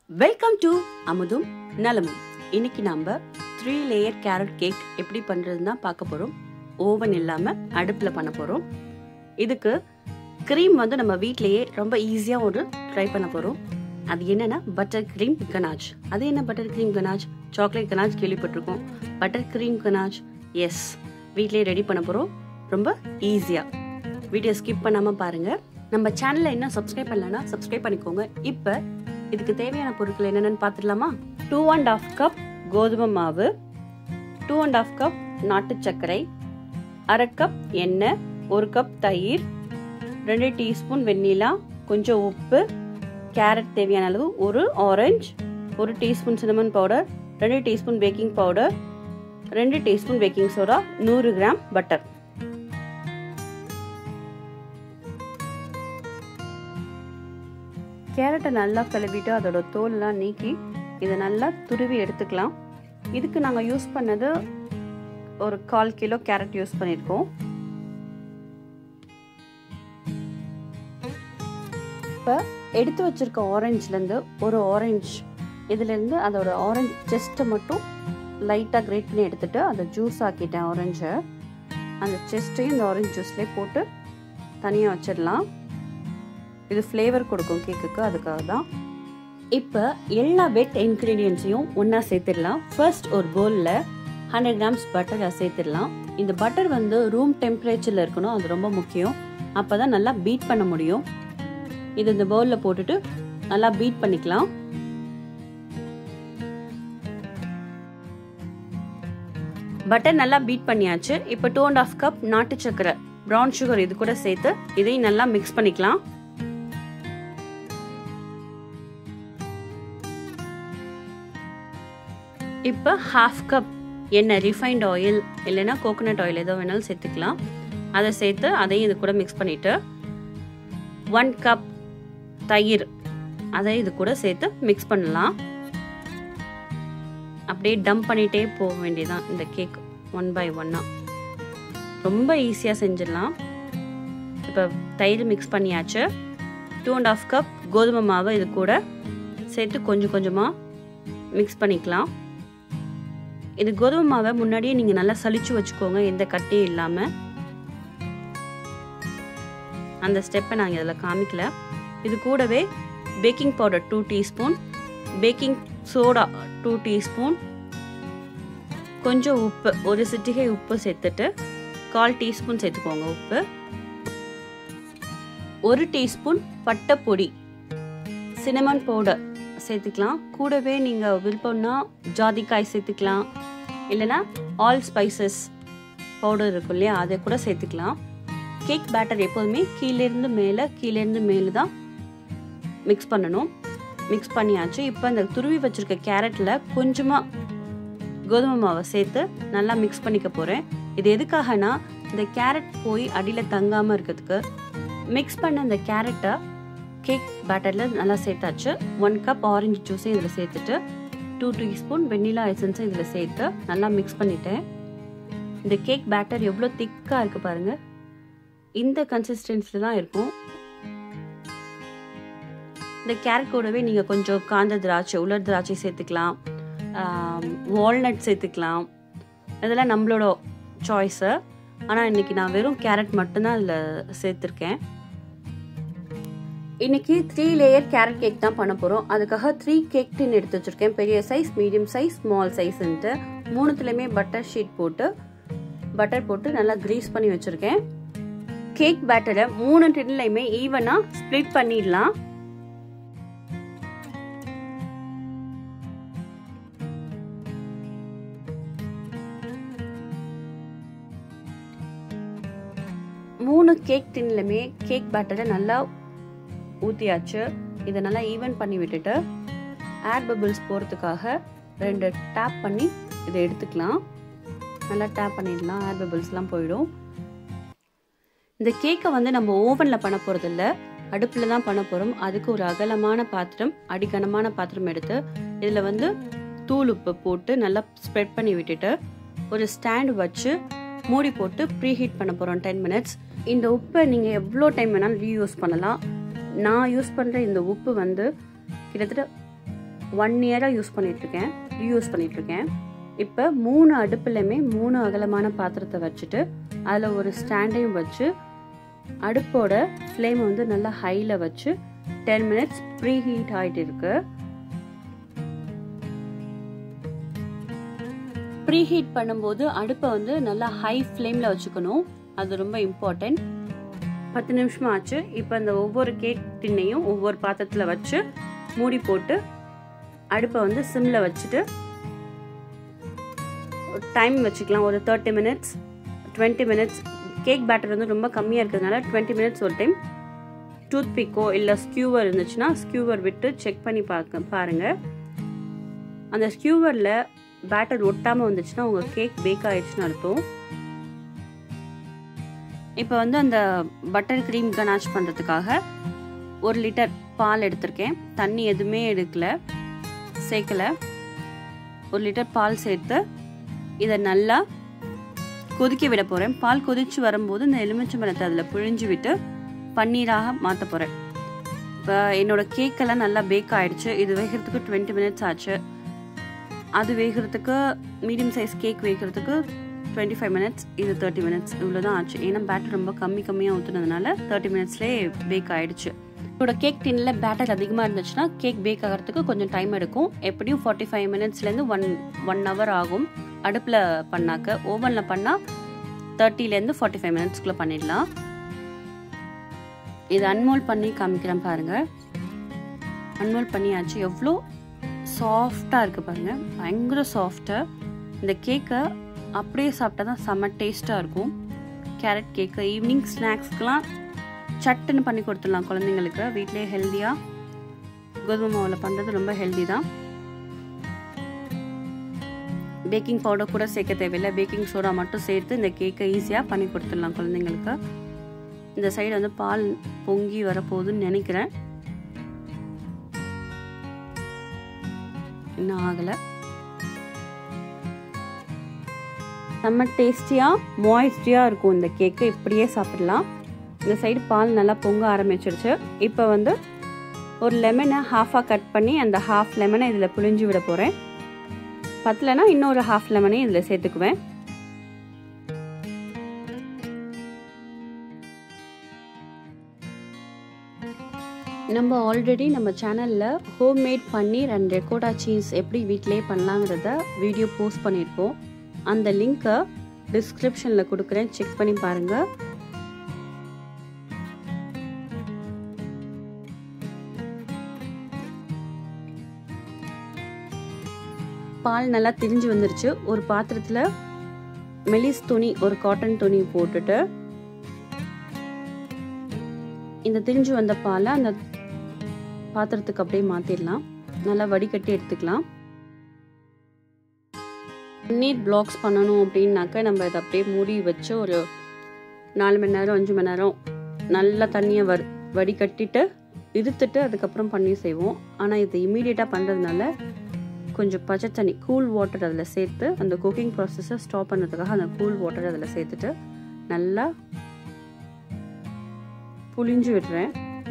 welcome to அமுதும் நலமும் இன்னைக்கு நம்ம த்ரீ லேயர் கேரட் கேக் எப்படி பண்றதுன்னு தான் பார்க்க போறோம் ஓவன் இல்லாம அடுப்புல பண்ண போறோம் இதுக்கு க்ரீம் வந்து நம்ம வீட்லயே ரொம்ப ஈஸியா ஒரு ட்ரை பண்ண போறோம் அது என்னன்னா பட்டர் க்ரீம் கனாஜ் அது என்ன butter cream ganache chocolate ganache கேள்விப்பட்டிருக்கோம் பட்டர் க்ரீம் கனாஜ் எஸ் வீட்லயே ரெடி பண்ண போறோம் ரொம்ப ஈஸியா வீடியோ ஸ்கிப் பண்ணாம பாருங்க நம்ம சேனலை இன்னும் சப்ஸ்கிரைப் பண்ணலன்னா சப்ஸ்கிரைப் பண்ணிக்கோங்க இப்போ இதுக்கு தேவையான பொருட்கள் என்னென்னு பார்த்துடலாமா டூ அண்ட் ஆஃப் கப் கோதுமை மாவு டூ அண்ட் ஆஃப் கப் நாட்டு சர்க்கரை அரை கப் எண்ணெய் ஒரு கப் தயிர் ரெண்டு டீஸ்பூன் வெண்ணிலா கொஞ்சம் உப்பு கேரட் தேவையான அளவு ஒரு ஆரஞ்சு ஒரு டீஸ்பூன் சின்னமன் பவுடர் ரெண்டு டீஸ்பூன் பேக்கிங் பவுடர் ரெண்டு டீஸ்பூன் பேக்கிங் சோடா நூறு கிராம் பட்டர் கேரட்டை நல்லா கழுவிட்டு அதோட தோல்லாம் நீக்கி இதை நல்லா துருவி எடுத்துக்கலாம் இதுக்கு நாங்கள் யூஸ் பண்ணது ஒரு கால் கிலோ கேரட் யூஸ் பண்ணியிருக்கோம் இப்போ எடுத்து வச்சிருக்க ஆரஞ்சுலேருந்து ஒரு ஆரஞ்சு இதுலேருந்து அதோட ஆரஞ்சு செஸ்ட்டை மட்டும் லைட்டாக கிரேட் பண்ணி எடுத்துட்டு அதை ஜூஸ் ஆக்கிட்டேன் ஆரஞ்சை அந்த செஸ்ட்டையும் இந்த ஆரஞ்சு ஜூஸ்லேயே போட்டு தனியாக வச்சிடலாம் இது ஃப்ளேவர் கொடுக்கும் கேக்குக்கு அதுக்காக தான் இப்போ எல்லா வெட் இன்க்ரீடியன்ஸையும் ஒன்றா சேர்த்துடலாம் ஃபர்ஸ்ட் ஒரு பவுலில் ஹண்ட்ரட் கிராம்ஸ் பட்டரை சேர்த்துடலாம் இந்த பட்டர் வந்து ரூம் டெம்பரேச்சரில் இருக்கணும் அது ரொம்ப முக்கியம் அப்போ தான் நல்லா பீட் பண்ண முடியும் இது இந்த பவுலில் போட்டுட்டு நல்லா பீட் பண்ணிக்கலாம் பட்டர் நல்லா பீட் பண்ணியாச்சு இப்போ டூ அண்ட் ஆஃப் கப் நாட்டு சக்கரை ப்ரௌன் சுகர் இது கூட சேர்த்து இதையும் நல்லா மிக்ஸ் பண்ணிக்கலாம் இப்போ ஹாஃப் கப் எண்ணெய் ரிஃபைண்ட் ஆயில் இல்லைன்னா கோகோனட் ஆயில் ஏதோ வேணாலும் சேர்த்துக்கலாம் அதை சேர்த்து அதையும் இது கூட மிக்ஸ் பண்ணிவிட்டு ஒன் கப் தயிர் அதை இது கூட சேர்த்து மிக்ஸ் பண்ணலாம் அப்படியே டம்ப் பண்ணிகிட்டே போக வேண்டியதான் இந்த கேக் ஒன் பை ஒன்னாக ரொம்ப ஈஸியாக செஞ்சிடலாம் இப்போ தயிர் மிக்ஸ் பண்ணியாச்சு டூ அண்ட் ஆஃப் கப் கோதுமை மாவு இது கூட சேர்த்து கொஞ்சம் கொஞ்சமாக மிக்ஸ் பண்ணிக்கலாம் இது கோதுமை மாவை முன்னாடியே நீங்கள் நல்லா சளிச்சு வச்சுக்கோங்க எந்த கட்டியும் இல்லாமல் அந்த ஸ்டெப்பை நாங்கள் இதில் காமிக்கல இது கூடவே baking powder two teaspoon baking soda two teaspoon கொஞ்சம் உப்பு ஒரு சிட்டிகை உப்பு சேர்த்துட்டு கால் டீஸ்பூன் சேர்த்துக்கோங்க உப்பு ஒரு டீஸ்பூன் பட்டைப்பொடி சினமன் பவுடர் சேர்த்துக்கலாம் கூடவே நீங்கள் விருப்பம்னா ஜாதிக்காய் சேர்த்துக்கலாம் இல்லைனா ஆல் ஸ்பைசஸ் பவுடர் இருக்கும் இல்லையா அதை கூட சேர்த்துக்கலாம் கேக் பேட்டர் எப்போதுமே கீழேருந்து மேலே கீழேருந்து மேலே தான் மிக்ஸ் பண்ணணும் மிக்ஸ் பண்ணியாச்சு இப்போ இந்த துருவி வச்சுருக்க கேரட்டில் கொஞ்சமாக கோதுமை மாவை சேர்த்து நல்லா மிக்ஸ் பண்ணிக்க போகிறேன் இது எதுக்காகனா இந்த கேரட் போய் அடியில் தங்காமல் இருக்கிறதுக்கு மிக்ஸ் பண்ண இந்த கேரட்டை கேக் பேட்டரில் நல்லா சேர்த்தாச்சு ஒன் கப் ஆரஞ்சு ஜூஸையும் இதில் சேர்த்துட்டு டூ டீஸ்பூன் வெண்ணிலா எசன்ஸும் இதில் சேர்த்து நல்லா மிக்ஸ் பண்ணிட்டேன் இந்த கேக் பேட்டர் எவ்வளோ திக்காக இருக்குது பாருங்கள் இந்த கன்சிஸ்டன்சியில் தான் இருக்கும் இந்த கேரட் கூடவே நீங்கள் கொஞ்சம் காந்த திராட்சை உலர் திராட்சை சேர்த்துக்கலாம் வால்நட் சேர்த்துக்கலாம் இதெல்லாம் நம்மளோட சாய்ஸு ஆனால் இன்றைக்கி நான் வெறும் கேரட் மட்டும்தான் அதில் சேர்த்துருக்கேன் இன்னைக்கு த்ரீ லேயர் கேரட் கேக் தான் பண்ண போகிறோம் அதுக்காக த்ரீ கேக் டின் எடுத்து வச்சுருக்கேன் பெரிய சைஸ் மீடியம் சைஸ் ஸ்மால் சைஸ்ன்ட்டு மூணுத்துலேயுமே பட்டர் ஷீட் போட்டு பட்டர் போட்டு நல்லா க்ரீஸ் பண்ணி வச்சுருக்கேன் கேக் பேட்டரை மூணு டின்லையுமே ஈவனாக ஸ்ப்ளிட் பண்ணிடலாம் மூணு கேக் டின்லையுமே கேக் பேட்டரை நல்லா ஊற்றியாச்சு இதை நல்லா ஈவன் பண்ணி விட்டுட்டு ஏர் பபிள்ஸ் போகிறதுக்காக ரெண்டு டேப் பண்ணி இதை எடுத்துக்கலாம் நல்லா டேப் பண்ணிடலாம் ஏர் பபிள்ஸ்லாம் போயிடும் இந்த கேக்கை வந்து நம்ம ஓவனில் பண்ண போகிறதில்ல அடுப்பில் தான் பண்ண போகிறோம் அதுக்கு ஒரு அகலமான பாத்திரம் அடிக்கனமான பாத்திரம் எடுத்து இதில் வந்து தூள் உப்பு போட்டு நல்லா ஸ்ப்ரெட் பண்ணி விட்டுட்டு ஒரு ஸ்டாண்ட் வச்சு மூடி போட்டு ப்ரீ ஹீட் பண்ண போகிறோம் டென் மினிட்ஸ் இந்த உப்பை நீங்கள் எவ்வளோ டைம் வேணாலும் ரீயூஸ் பண்ணலாம் நான் யூஸ் பண்ணுற இந்த உப்பு வந்து கிட்டத்தட்ட ஒன் இயராக யூஸ் பண்ணிகிட்ருக்கேன் ரீயூஸ் பண்ணிகிட்ருக்கேன் இப்போ மூணு அடுப்புலையுமே மூணு அகலமான பாத்திரத்தை வச்சுட்டு அதில் ஒரு ஸ்டாண்டையும் வச்சு அடுப்போட ஃப்ளேம் வந்து நல்லா ஹையில் வச்சு டென் மினிட்ஸ் ப்ரீ ஹீட் ஆகிட்டு இருக்கு ப்ரீ ஹீட் பண்ணும்போது அடுப்பை வந்து நல்லா ஹை ஃப்ளேமில் வச்சுக்கணும் அது ரொம்ப இம்பார்ட்டன்ட் பத்து நிமிஷம் ஆச்சு இப்போ இந்த ஒவ்வொரு கேக் டின்னையும் ஒவ்வொரு பாத்திரத்தில் வச்சு மூடி போட்டு அடுப்பை வந்து சிம்மில் வச்சுட்டு டைம் வச்சுக்கலாம் ஒரு thirty minutes twenty minutes cake batter வந்து ரொம்ப கம்மியாக இருக்கிறதுனால டுவெண்ட்டி மினிட்ஸ் ஒரு டைம் டூத் பிக்கோ இல்லை ஸ்கியூவர் இருந்துச்சுன்னா ஸ்கியூவர் விட்டு செக் பண்ணி பார்க்க பாருங்கள் அந்த ஸ்கியூவரில் பேட்டர் ஒட்டாமல் வந்துச்சுன்னா உங்கள் கேக் பேக் ஆயிடுச்சுன்னு அர்த்தம் இப்போ வந்து அந்த பட்டர் க்ரீம் கனாச் பண்ணுறதுக்காக ஒரு லிட்டர் பால் எடுத்திருக்கேன் தண்ணி எதுவுமே எடுக்கல சேர்க்கலை ஒரு லிட்டர் பால் சேர்த்து இதை நல்லா கொதிக்க விட போகிறேன் பால் கொதிச்சு வரும்போது இந்த எலுமிச்சை மரத்தை அதில் பிழிஞ்சு விட்டு பன்னீராக மாற்ற போகிறேன் இப்போ என்னோடய கேக்கெல்லாம் நல்லா பேக் ஆகிடுச்சு இது வேகிறதுக்கு டுவெண்ட்டி மினிட்ஸ் ஆச்சு அது வேகிறதுக்கு மீடியம் சைஸ் கேக் வேகிறதுக்கு டுவெண்ட்டி ஃபைவ் மினிட்ஸ் இது தேர்ட்டி மினிட்ஸ் இவ்வளோ தான் ஆச்சு ஏன்னா பேட்டர் ரொம்ப கம்மி கம்மியாக ஊற்றுனதுனால தேர்ட்டி மினிட்ஸ்லேயே பேக் ஆகிடுச்சு இதோட கேக் டின்னில் பேட்டர் அதிகமாக இருந்துச்சுன்னா கேக் பேக் ஆகிறதுக்கு கொஞ்சம் டைம் எடுக்கும் எப்படியும் ஃபார்ட்டி ஃபைவ் மினிட்ஸ்லேருந்து ஒன் ஒன் ஹவர் ஆகும் அடுப்பில் பண்ணாக்க ஓவனில் பண்ணால் தேர்ட்டிலேருந்து ஃபார்ட்டி ஃபைவ் மினிட்ஸ்க்குள்ளே பண்ணிடலாம் இது அன்மோல் பண்ணி காமிக்கிறேன் பாருங்கள் அன்மோல் பண்ணியாச்சு எவ்வளோ சாஃப்டாக இருக்குது பாருங்கள் பயங்கர சாஃப்டாக இந்த கேக்கை அப்படியே சாப்பிட்டா தான் செம்ம டேஸ்ட்டாக இருக்கும் கேரட் கேக்கு ஈவினிங் ஸ்நாக்ஸ்க்கெலாம் சட்டுன்னு பண்ணி கொடுத்துடலாம் குழந்தைங்களுக்கு வீட்லேயே ஹெல்த்தியாக கோதுமை மாவில் பண்ணுறது ரொம்ப ஹெல்தி தான் பேக்கிங் பவுடர் கூட சேர்க்க தேவையில்லை பேக்கிங் சோடா மட்டும் சேர்த்து இந்த கேக்கை ஈஸியாக பண்ணி கொடுத்துடலாம் குழந்தைங்களுக்கு இந்த சைடு வந்து பால் பொங்கி வரப்போகுதுன்னு நினைக்கிறேன் இன்னும் ஆகலை செம்ம டேஸ்டியாக மாய்ஸ்டியாக இருக்கும் இந்த கேக்கு இப்படியே சாப்பிடலாம் இந்த சைடு பால் நல்லா பொங்க ஆரம்பிச்சிருச்சு இப்போ வந்து ஒரு லெமனை ஹாஃபாக கட் பண்ணி அந்த ஹாஃப் லெமனை இதில் புழிஞ்சு விட போகிறேன் பத்தலைன்னா இன்னொரு ஹாஃப் லெமனையும் இதில் சேர்த்துக்குவேன் நம்ம ஆல்ரெடி நம்ம சேனலில் homemade paneer and ricotta cheese எப்படி வீட்டிலே பண்ணலாங்கிறத வீடியோ போஸ்ட் பண்ணியிருக்கோம் அந்த லிங்க்கை டிஸ்கிரிப்ஷனில் கொடுக்குறேன் செக் பண்ணி பாருங்கள் பால் நல்லா திரிஞ்சு வந்துருச்சு ஒரு பாத்திரத்தில் மெலிஸ் துணி ஒரு காட்டன் துணி போட்டுட்டு இந்த திரிஞ்சு வந்த பாலை அந்த பாத்திரத்துக்கு அப்படியே மாற்றிடலாம் நல்லா வடிகட்டி எடுத்துக்கலாம் நீட் பிளாக்ஸ் பண்ணணும் அப்படின்னாக்க நம்ம இதை அப்படியே மூடி வச்சு ஒரு நாலு மணி நேரம் அஞ்சு மணி நேரம் நல்லா தண்ணியை வ வடிகட்டிட்டு இருத்துட்டு அதுக்கப்புறம் பண்ணி செய்வோம் ஆனால் இது இமீடியட்டாக பண்ணுறதுனால கொஞ்சம் பச்சை தண்ணி கூல் வாட்டர் அதில் சேர்த்து அந்த குக்கிங் ப்ராசஸை ஸ்டாப் பண்ணுறதுக்காக அந்த கூல் வாட்டர் அதில் சேர்த்துட்டு நல்லா புளிஞ்சு விடுறேன்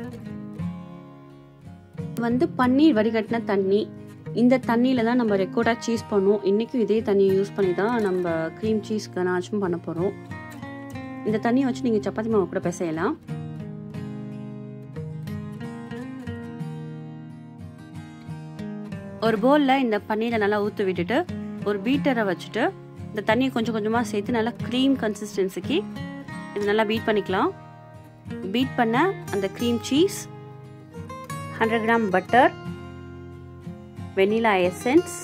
வந்து பன்னீர் வடிகட்டின தண்ணி இந்த தண்ணியில் தான் நம்ம ரெக்கோர்டா சீஸ் பண்ணுவோம் இன்றைக்கும் இதே தண்ணியை யூஸ் பண்ணி தான் நம்ம க்ரீம் சீஸ் கனாச்சும் பண்ண போகிறோம் இந்த தண்ணியை வச்சு நீங்கள் சப்பாத்தி மாவு கூட பிசையலாம் ஒரு பவுலில் இந்த பன்னீரை நல்லா ஊற்றி விட்டுட்டு ஒரு பீட்டரை வச்சுட்டு இந்த தண்ணியை கொஞ்சம் கொஞ்சமாக சேர்த்து நல்லா க்ரீம் கன்சிஸ்டன்சிக்கு இது நல்லா பீட் பண்ணிக்கலாம் பீட் பண்ண அந்த cream cheese hundred gram butter vanilla essence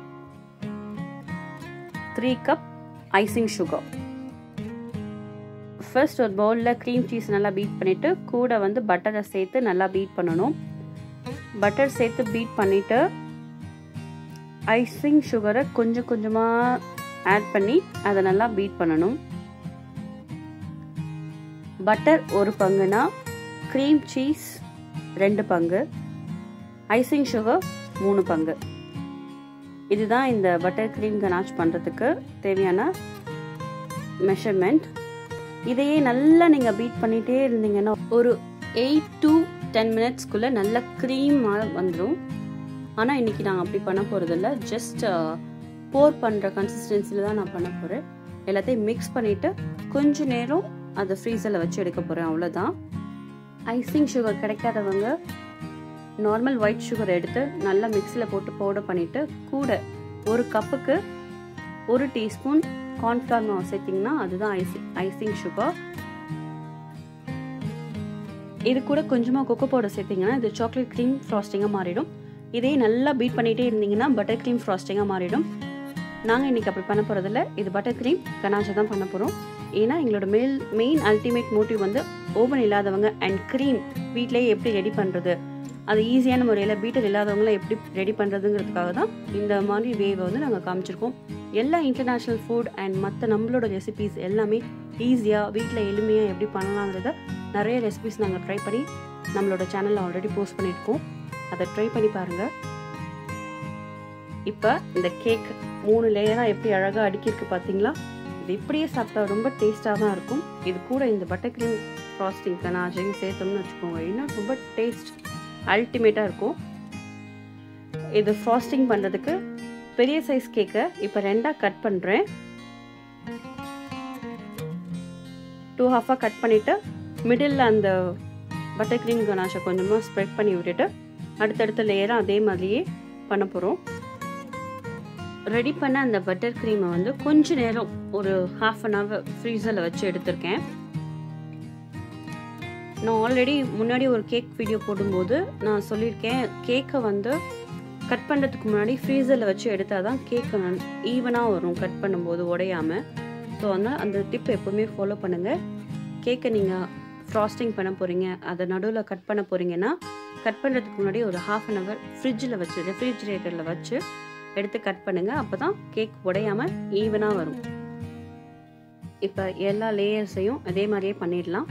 three cup icing sugar first ஒரு பவுலில் க்ரீம் சீஸ் நல்லா பீட் பண்ணிவிட்டு கூட வந்து பட்டரை சேர்த்து நல்லா பீட் பண்ணணும் பட்டர் சேர்த்து பீட் பண்ணிவிட்டு ஐசிங் சுகரை கொஞ்சம் கொஞ்சமாக ஆட் பண்ணி அதை நல்லா பீட் பண்ணணும் பட்டர் ஒரு பங்குனா க்ரீம் சீஸ் ரெண்டு பங்கு ஐசிங் சுகர் மூணு பங்கு இதுதான் இந்த பட்டர் க்ரீம் கனாச் பண்ணுறதுக்கு தேவையான மெஷர்மெண்ட் இதையே நல்லா நீங்கள் பீட் பண்ணிகிட்டே இருந்தீங்கன்னா ஒரு எயிட் டு டென் மினிட்ஸ்க்குள்ளே நல்ல க்ரீமாக வந்துடும் ஆனால் இன்றைக்கி நாங்கள் அப்படி பண்ண போகிறதில்ல ஜஸ்ட் போர் பண்ணுற கன்சிஸ்டன்சியில் தான் நான் பண்ண போகிறேன் எல்லாத்தையும் மிக்ஸ் பண்ணிவிட்டு கொஞ்ச நேரம் அதை ஃப்ரீசரில் வச்சு எடுக்க போகிறேன் அவ்வளோதான் ஐசிங் சுகர் கிடைக்காதவங்க நார்மல் ஒயிட் சுகர் எடுத்து நல்லா மிக்ஸியில் போட்டு பவுடர் பண்ணிவிட்டு கூட ஒரு கப்புக்கு ஒரு டீஸ்பூன் கார்ன்ஃப்ளவர் மாவு சேர்த்திங்கன்னா அதுதான் ஐசிங் ஐசிங் சுகர் இது கூட கொஞ்சமாக கொக்கோ பவுடர் சேர்த்திங்கன்னா இது சாக்லேட் க்ரீம் ஃப்ராஸ்டிங்காக மாறிடும் இதே நல்லா பீட் பண்ணிகிட்டே இருந்தீங்கன்னா பட்டர் க்ரீம் ஃப்ராஸ்டிங்காக மாறிடும் நாங்கள் இன்றைக்கி அப்படி பண்ண போகிறதில்ல இது பட்டர் க்ரீம் கனாச்சா தான் பண்ண போகிறோம் ஏன்னா எங்களோட மெயில் மெயின் அல்டிமேட் மோட்டிவ் வந்து ஓவன் இல்லாதவங்க அண்ட் க்ரீம் வீட்டிலேயே எப்படி ரெடி பண்ணுறது அது ஈஸியான முறையில் பீட்டர் இல்லாதவங்கள எப்படி ரெடி பண்ணுறதுங்கிறதுக்காக தான் இந்த மாதிரி வேவை வந்து நாங்கள் காமிச்சிருக்கோம் எல்லா இன்டர்நேஷ்னல் ஃபுட் அண்ட் மற்ற நம்மளோட ரெசிபீஸ் எல்லாமே ஈஸியாக வீட்டில் எளிமையாக எப்படி பண்ணலாங்கிறத நிறைய ரெசிபிஸ் நாங்கள் ட்ரை பண்ணி நம்மளோட சேனலில் ஆல்ரெடி போஸ்ட் பண்ணியிருக்கோம் அதை ட்ரை பண்ணி பாருங்கள் இப்போ இந்த கேக் மூணு லேயராக எப்படி அழகாக அடுக்கியிருக்கு பார்த்தீங்களா இது இப்படியே சாப்பிட்டா ரொம்ப டேஸ்ட்டாக தான் இருக்கும் இது கூட இந்த பட்டர் க்ரீம் ஃப்ராஸ்டிங் கனாஜையும் சேர்த்தோம்னு வச்சுக்கோங்க இன்னும் ரொம்ப டேஸ்ட் அல்டிமேட்டாக இருக்கும் இது ஃப்ராஸ்டிங் பண்ணுறதுக்கு பெரிய சைஸ் கேக்கை இப்போ ரெண்டாக கட் பண்ணுறேன் டூ ஹாஃபாக கட் பண்ணிவிட்டு மிடில் அந்த பட்டர் க்ரீம் கனாஷை கொஞ்சமாக ஸ்ப்ரெட் பண்ணி விட்டுட்டு அடுத்தடுத்த லேயராக அதே மாதிரியே பண்ண போகிறோம் ரெடி பண்ண அந்த பட்டர் க்ரீமை வந்து கொஞ்ச நேரம் ஒரு ஹாஃப் அன் ஹவர் ஃப்ரீசரில் வச்சு எடுத்திருக்கேன் நான் ஆல்ரெடி முன்னாடி ஒரு கேக் வீடியோ போடும்போது நான் சொல்லியிருக்கேன் கேக்கை வந்து கட் பண்ணுறதுக்கு முன்னாடி ஃப்ரீசரில் வச்சு எடுத்தால் தான் கேக்கு ஈவனாக வரும் கட் பண்ணும்போது உடையாமல் ஸோ அதனால் அந்த டிப் எப்போவுமே ஃபாலோ பண்ணுங்கள் கேக்கை நீங்கள் ஃப்ராஸ்டிங் பண்ண போகிறீங்க அதை நடுவில் கட் பண்ண போகிறீங்கன்னா கட் பண்ணுறதுக்கு முன்னாடி ஒரு ஹாஃப் அன் ஹவர் ஃப்ரிட்ஜில் வச்சு ரெஃப்ரிஜிரேட்டரில் வச்சு எடுத்து கட் பண்ணுங்கள் அப்போ தான் கேக் உடையாமல் ஈவனாக வரும் இப்போ எல்லா லேயர்ஸையும் அதே மாதிரியே பண்ணிடலாம்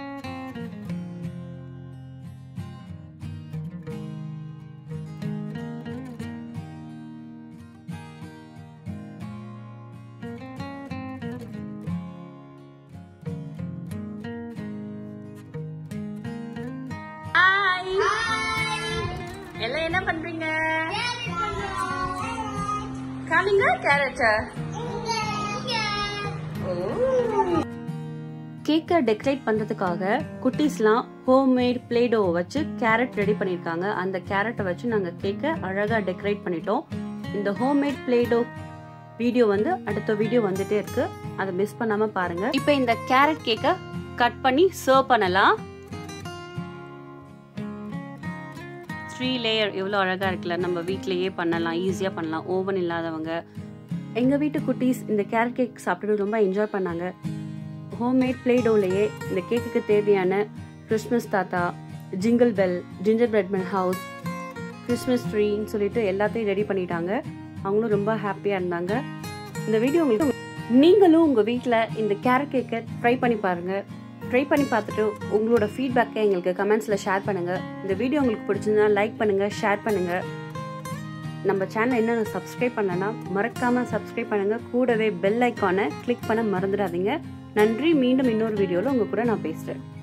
எல்லாம் என்ன பண்றீங்க காமிங்க கேரட் கேக்கை டெக்கரேட் பண்றதுக்காக குட்டீஸ்லாம் ஹோம்மேட் பிளேடோ வச்சு கேரட் ரெடி பண்ணிருக்காங்க அந்த கேரட்டை வச்சு நாங்க கேக்கை அழகா டெக்கரேட் பண்ணிட்டோம் இந்த ஹோம்மேட் பிளேடோ வீடியோ வந்து அடுத்த வீடியோ வந்துட்டே இருக்கு அதை மிஸ் பண்ணாம பாருங்க இப்போ இந்த கேரட் கேக்கை கட் பண்ணி சர்வ் பண்ணலாம் த்ரீ லேயர் எவ்வளோ அழகாக இருக்குல்ல நம்ம வீட்லேயே பண்ணலாம் ஈஸியாக பண்ணலாம் ஓவன் இல்லாதவங்க எங்கள் வீட்டு குட்டீஸ் இந்த கேரட் கேக் சாப்பிட்டு ரொம்ப என்ஜாய் பண்ணாங்க ஹோம்மேட் பிளேடோலையே இந்த கேக்குக்கு தேவையான கிறிஸ்மஸ் தாத்தா jingle bell gingerbread men house Christmas ட்ரீன்னு சொல்லிட்டு எல்லாத்தையும் ரெடி பண்ணிட்டாங்க அவங்களும் ரொம்ப ஹாப்பியாக இருந்தாங்க இந்த வீடியோ உங்களுக்கு நீங்களும் உங்கள் வீட்டில் இந்த கேரட் கேக்கை ட்ரை பண்ணி பாருங்கள் ட்ரை பண்ணி பார்த்துட்டு உங்களோட ஃபீட்பேக்கை எங்களுக்கு கமெண்ட்ஸில் ஷேர் பண்ணுங்கள் இந்த வீடியோ உங்களுக்கு பிடிச்சிருந்தா லைக் பண்ணுங்கள் ஷேர் பண்ணுங்கள் நம்ம சேனல் என்னென்ன சப்ஸ்கிரைப் பண்ணலன்னா மறக்காமல் சப்ஸ்கிரைப் பண்ணுங்கள் கூடவே பெல் ஐக்கானை கிளிக் பண்ண மறந்துடாதீங்க நன்றி மீண்டும் இன்னொரு வீடியோவில் உங்கள் கூட நான் பேசுகிறேன்